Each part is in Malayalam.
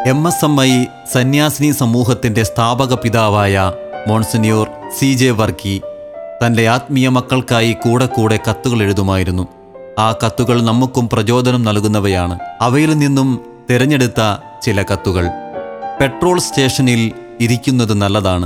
എം എസ് എം ഐ സന്യാസിനി സമൂഹത്തിൻ്റെ സ്ഥാപക പിതാവായ മോൺസിനിയോർ സി ജെ വർക്കി തൻ്റെ ആത്മീയ മക്കൾക്കായി കൂടെ കൂടെ കത്തുകൾ എഴുതുമായിരുന്നു ആ കത്തുകൾ നമുക്കും പ്രചോദനം നൽകുന്നവയാണ് അവയിൽ നിന്നും തിരഞ്ഞെടുത്ത ചില കത്തുകൾ പെട്രോൾ സ്റ്റേഷനിൽ ഇരിക്കുന്നത് നല്ലതാണ്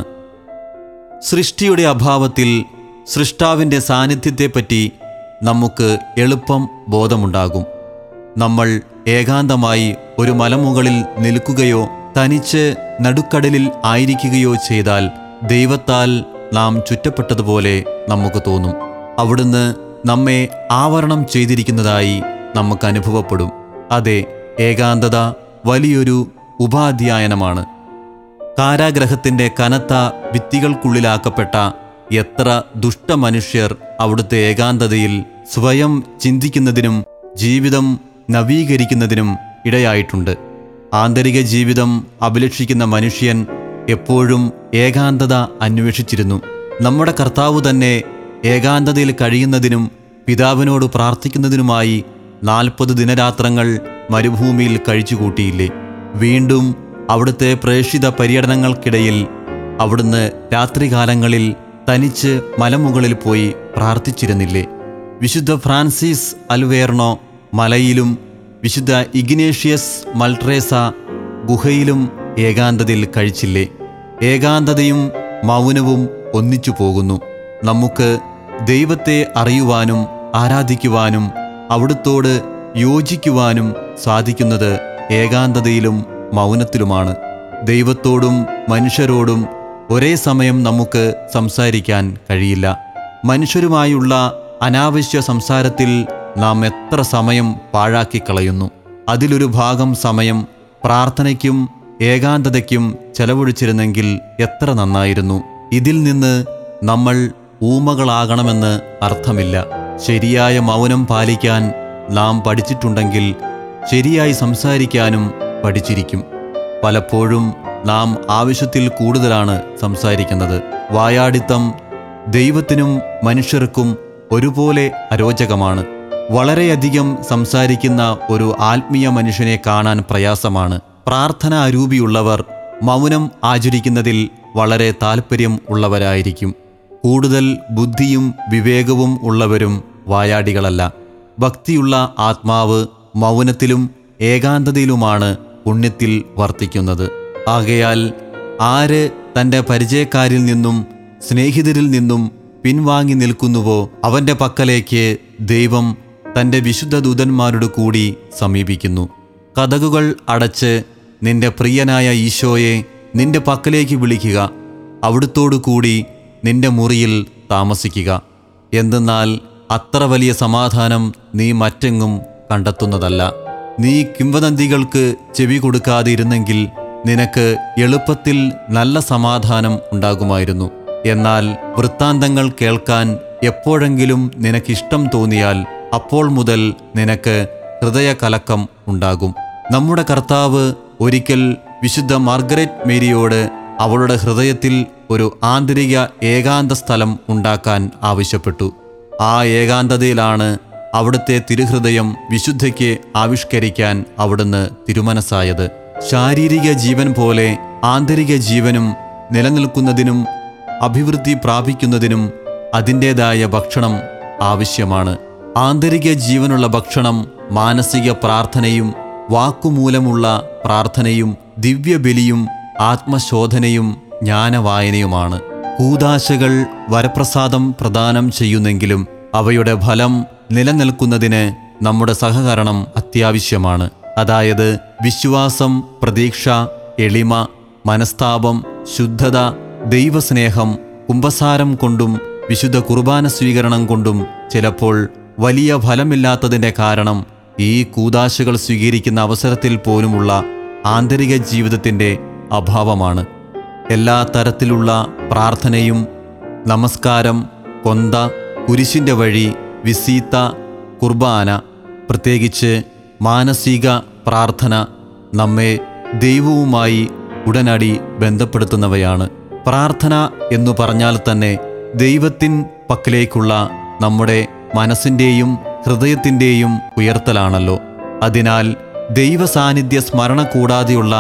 സൃഷ്ടിയുടെ അഭാവത്തിൽ സൃഷ്ടാവിൻ്റെ സാന്നിധ്യത്തെപ്പറ്റി നമുക്ക് എളുപ്പം ബോധമുണ്ടാകും നമ്മൾ ഏകാന്തമായി ഒരു മലമുകളിൽ നിൽക്കുകയോ തനിച്ച് നടുക്കടലിൽ ആയിരിക്കുകയോ ചെയ്താൽ ദൈവത്താൽ നാം ചുറ്റപ്പെട്ടതുപോലെ നമുക്ക് തോന്നും അവിടുന്ന് നമ്മെ ആവരണം ചെയ്തിരിക്കുന്നതായി നമുക്ക് അനുഭവപ്പെടും അതെ ഏകാന്തത വലിയൊരു ഉപാധ്യായനമാണ് കാരാഗ്രഹത്തിന്റെ കനത്ത ഭിത്തികൾക്കുള്ളിലാക്കപ്പെട്ട എത്ര ദുഷ്ടമനുഷ്യർ അവിടുത്തെ ഏകാന്തതയിൽ സ്വയം ചിന്തിക്കുന്നതിനും ജീവിതം നവീകരിക്കുന്നതിനും ഇടയായിട്ടുണ്ട് ആന്തരിക ജീവിതം അഭിലഷിക്കുന്ന മനുഷ്യൻ എപ്പോഴും ഏകാന്തത അന്വേഷിച്ചിരുന്നു നമ്മുടെ കർത്താവ് തന്നെ ഏകാന്തതയിൽ കഴിയുന്നതിനും പിതാവിനോട് പ്രാർത്ഥിക്കുന്നതിനുമായി നാൽപ്പത് ദിനരാത്രങ്ങൾ മരുഭൂമിയിൽ കഴിച്ചുകൂട്ടിയില്ലേ വീണ്ടും അവിടുത്തെ പ്രേക്ഷിത പര്യടനങ്ങൾക്കിടയിൽ അവിടുന്ന് രാത്രികാലങ്ങളിൽ തനിച്ച് മലമുകളിൽ പോയി പ്രാർത്ഥിച്ചിരുന്നില്ലേ വിശുദ്ധ ഫ്രാൻസിസ് അൽവേർണോ മലയിലും വിശുദ്ധ ഇഗ്നേഷ്യസ് മൾട്രേസ ഗുഹയിലും ഏകാന്തതയിൽ കഴിച്ചില്ലേ ഏകാന്തതയും മൗനവും ഒന്നിച്ചു പോകുന്നു നമുക്ക് ദൈവത്തെ അറിയുവാനും ആരാധിക്കുവാനും അവിടുത്തോട് യോജിക്കുവാനും സാധിക്കുന്നത് ഏകാന്തതയിലും മൗനത്തിലുമാണ് ദൈവത്തോടും മനുഷ്യരോടും ഒരേ സമയം നമുക്ക് സംസാരിക്കാൻ കഴിയില്ല മനുഷ്യരുമായുള്ള അനാവശ്യ സംസാരത്തിൽ നാം എത്ര സമയം പാഴാക്കി കളയുന്നു അതിലൊരു ഭാഗം സമയം പ്രാർത്ഥനയ്ക്കും ഏകാന്തതയ്ക്കും ചെലവഴിച്ചിരുന്നെങ്കിൽ എത്ര നന്നായിരുന്നു ഇതിൽ നിന്ന് നമ്മൾ ഊമകളാകണമെന്ന് അർത്ഥമില്ല ശരിയായ മൗനം പാലിക്കാൻ നാം പഠിച്ചിട്ടുണ്ടെങ്കിൽ ശരിയായി സംസാരിക്കാനും പഠിച്ചിരിക്കും പലപ്പോഴും നാം ആവശ്യത്തിൽ കൂടുതലാണ് സംസാരിക്കുന്നത് വായാടിത്തം ദൈവത്തിനും മനുഷ്യർക്കും ഒരുപോലെ അരോചകമാണ് വളരെയധികം സംസാരിക്കുന്ന ഒരു ആത്മീയ മനുഷ്യനെ കാണാൻ പ്രയാസമാണ് പ്രാർത്ഥന അരൂപിയുള്ളവർ മൗനം ആചരിക്കുന്നതിൽ വളരെ താല്പര്യം ഉള്ളവരായിരിക്കും കൂടുതൽ ബുദ്ധിയും വിവേകവും ഉള്ളവരും വായാടികളല്ല ഭക്തിയുള്ള ആത്മാവ് മൗനത്തിലും ഏകാന്തതയിലുമാണ് പുണ്യത്തിൽ വർത്തിക്കുന്നത് ആകയാൽ ആര് തൻ്റെ പരിചയക്കാരിൽ നിന്നും സ്നേഹിതരിൽ നിന്നും പിൻവാങ്ങി നിൽക്കുന്നുവോ അവൻ്റെ പക്കലേക്ക് ദൈവം തൻ്റെ വിശുദ്ധ ദൂതന്മാരോട് കൂടി സമീപിക്കുന്നു കഥകുകൾ അടച്ച് നിന്റെ പ്രിയനായ ഈശോയെ നിന്റെ പക്കലേക്ക് വിളിക്കുക അവിടുത്തോടു കൂടി നിന്റെ മുറിയിൽ താമസിക്കുക എന്തെന്നാൽ അത്ര വലിയ സമാധാനം നീ മറ്റെങ്ങും കണ്ടെത്തുന്നതല്ല നീ കിംവദന്തികൾക്ക് ചെവി കൊടുക്കാതെ ഇരുന്നെങ്കിൽ നിനക്ക് എളുപ്പത്തിൽ നല്ല സമാധാനം ഉണ്ടാകുമായിരുന്നു എന്നാൽ വൃത്താന്തങ്ങൾ കേൾക്കാൻ എപ്പോഴെങ്കിലും നിനക്കിഷ്ടം തോന്നിയാൽ അപ്പോൾ മുതൽ നിനക്ക് ഹൃദയകലക്കം ഉണ്ടാകും നമ്മുടെ കർത്താവ് ഒരിക്കൽ വിശുദ്ധ മാർഗരറ്റ് മേരിയോട് അവളുടെ ഹൃദയത്തിൽ ഒരു ആന്തരിക ഏകാന്ത സ്ഥലം ഉണ്ടാക്കാൻ ആവശ്യപ്പെട്ടു ആ ഏകാന്തതയിലാണ് അവിടുത്തെ തിരുഹൃദയം വിശുദ്ധയ്ക്ക് ആവിഷ്കരിക്കാൻ അവിടുന്ന് തിരുമനസ്സായത് ശാരീരിക ജീവൻ പോലെ ആന്തരിക ജീവനും നിലനിൽക്കുന്നതിനും അഭിവൃദ്ധി പ്രാപിക്കുന്നതിനും അതിൻ്റെതായ ഭക്ഷണം ആവശ്യമാണ് ആന്തരിക ജീവനുള്ള ഭക്ഷണം മാനസിക പ്രാർത്ഥനയും വാക്കുമൂലമുള്ള പ്രാർത്ഥനയും ദിവ്യബലിയും ആത്മശോധനയും ജ്ഞാനവായനയുമാണ് കൂതാശകൾ വരപ്രസാദം പ്രദാനം ചെയ്യുന്നെങ്കിലും അവയുടെ ഫലം നിലനിൽക്കുന്നതിന് നമ്മുടെ സഹകരണം അത്യാവശ്യമാണ് അതായത് വിശ്വാസം പ്രതീക്ഷ എളിമ മനസ്താപം ശുദ്ധത ദൈവസ്നേഹം കുംഭസാരം കൊണ്ടും വിശുദ്ധ കുർബാന സ്വീകരണം കൊണ്ടും ചിലപ്പോൾ വലിയ ഫലമില്ലാത്തതിൻ്റെ കാരണം ഈ കൂതാശകൾ സ്വീകരിക്കുന്ന അവസരത്തിൽ പോലുമുള്ള ആന്തരിക ജീവിതത്തിൻ്റെ അഭാവമാണ് എല്ലാ തരത്തിലുള്ള പ്രാർത്ഥനയും നമസ്കാരം കൊന്ത കുരിശിൻ്റെ വഴി വിസീത്ത കുർബാന പ്രത്യേകിച്ച് മാനസിക പ്രാർത്ഥന നമ്മെ ദൈവവുമായി ഉടനടി ബന്ധപ്പെടുത്തുന്നവയാണ് പ്രാർത്ഥന എന്നു പറഞ്ഞാൽ തന്നെ ദൈവത്തിൻ പക്കലേക്കുള്ള നമ്മുടെ മനസ്സിൻ്റെയും ഹൃദയത്തിൻ്റെയും ഉയർത്തലാണല്ലോ അതിനാൽ ദൈവസാന്നിധ്യ സ്മരണ കൂടാതെയുള്ള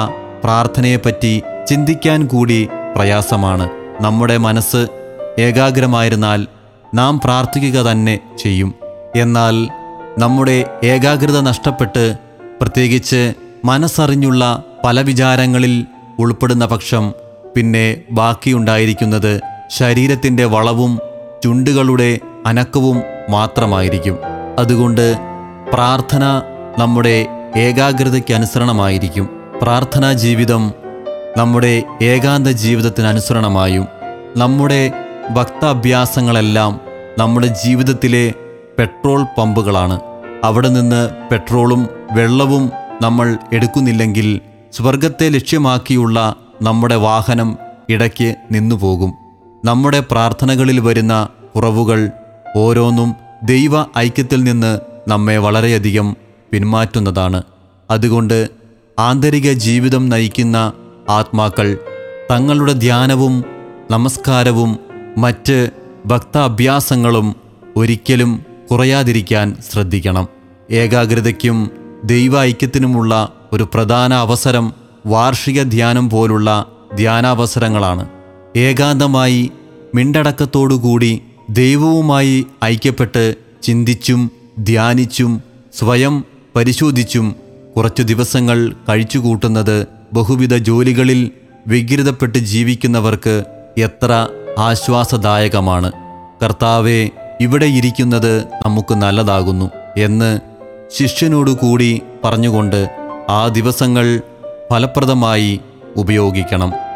പ്രാർത്ഥനയെപ്പറ്റി ചിന്തിക്കാൻ കൂടി പ്രയാസമാണ് നമ്മുടെ മനസ്സ് ഏകാഗ്രമായിരുന്നാൽ നാം പ്രാർത്ഥിക്കുക തന്നെ ചെയ്യും എന്നാൽ നമ്മുടെ ഏകാഗ്രത നഷ്ടപ്പെട്ട് പ്രത്യേകിച്ച് മനസ്സറിഞ്ഞുള്ള പല വിചാരങ്ങളിൽ ഉൾപ്പെടുന്ന പക്ഷം പിന്നെ ബാക്കിയുണ്ടായിരിക്കുന്നത് ശരീരത്തിൻ്റെ വളവും ചുണ്ടുകളുടെ അനക്കവും മാത്രമായിരിക്കും അതുകൊണ്ട് പ്രാർത്ഥന നമ്മുടെ ഏകാഗ്രതയ്ക്ക് അനുസരണമായിരിക്കും പ്രാർത്ഥനാ ജീവിതം നമ്മുടെ ഏകാന്ത ജീവിതത്തിന് അനുസരണമായും നമ്മുടെ ഭക്താഭ്യാസങ്ങളെല്ലാം നമ്മുടെ ജീവിതത്തിലെ പെട്രോൾ പമ്പുകളാണ് അവിടെ നിന്ന് പെട്രോളും വെള്ളവും നമ്മൾ എടുക്കുന്നില്ലെങ്കിൽ സ്വർഗത്തെ ലക്ഷ്യമാക്കിയുള്ള നമ്മുടെ വാഹനം ഇടയ്ക്ക് നിന്നുപോകും നമ്മുടെ പ്രാർത്ഥനകളിൽ വരുന്ന കുറവുകൾ ഓരോന്നും ദൈവ ഐക്യത്തിൽ നിന്ന് നമ്മെ വളരെയധികം പിന്മാറ്റുന്നതാണ് അതുകൊണ്ട് ആന്തരിക ജീവിതം നയിക്കുന്ന ആത്മാക്കൾ തങ്ങളുടെ ധ്യാനവും നമസ്കാരവും മറ്റ് ഭക്താഭ്യാസങ്ങളും ഒരിക്കലും കുറയാതിരിക്കാൻ ശ്രദ്ധിക്കണം ഏകാഗ്രതയ്ക്കും ദൈവ ഐക്യത്തിനുമുള്ള ഒരു പ്രധാന അവസരം വാർഷിക ധ്യാനം പോലുള്ള ധ്യാനാവസരങ്ങളാണ് ഏകാന്തമായി മിണ്ടടക്കത്തോടുകൂടി ദൈവവുമായി ഐക്യപ്പെട്ട് ചിന്തിച്ചും ധ്യാനിച്ചും സ്വയം പരിശോധിച്ചും കുറച്ചു ദിവസങ്ങൾ കഴിച്ചുകൂട്ടുന്നത് ബഹുവിധ ജോലികളിൽ വികൃതപ്പെട്ട് ജീവിക്കുന്നവർക്ക് എത്ര ആശ്വാസദായകമാണ് കർത്താവെ ഇവിടെ ഇരിക്കുന്നത് നമുക്ക് നല്ലതാകുന്നു എന്ന് ശിഷ്യനോടുകൂടി പറഞ്ഞുകൊണ്ട് ആ ദിവസങ്ങൾ ഫലപ്രദമായി ഉപയോഗിക്കണം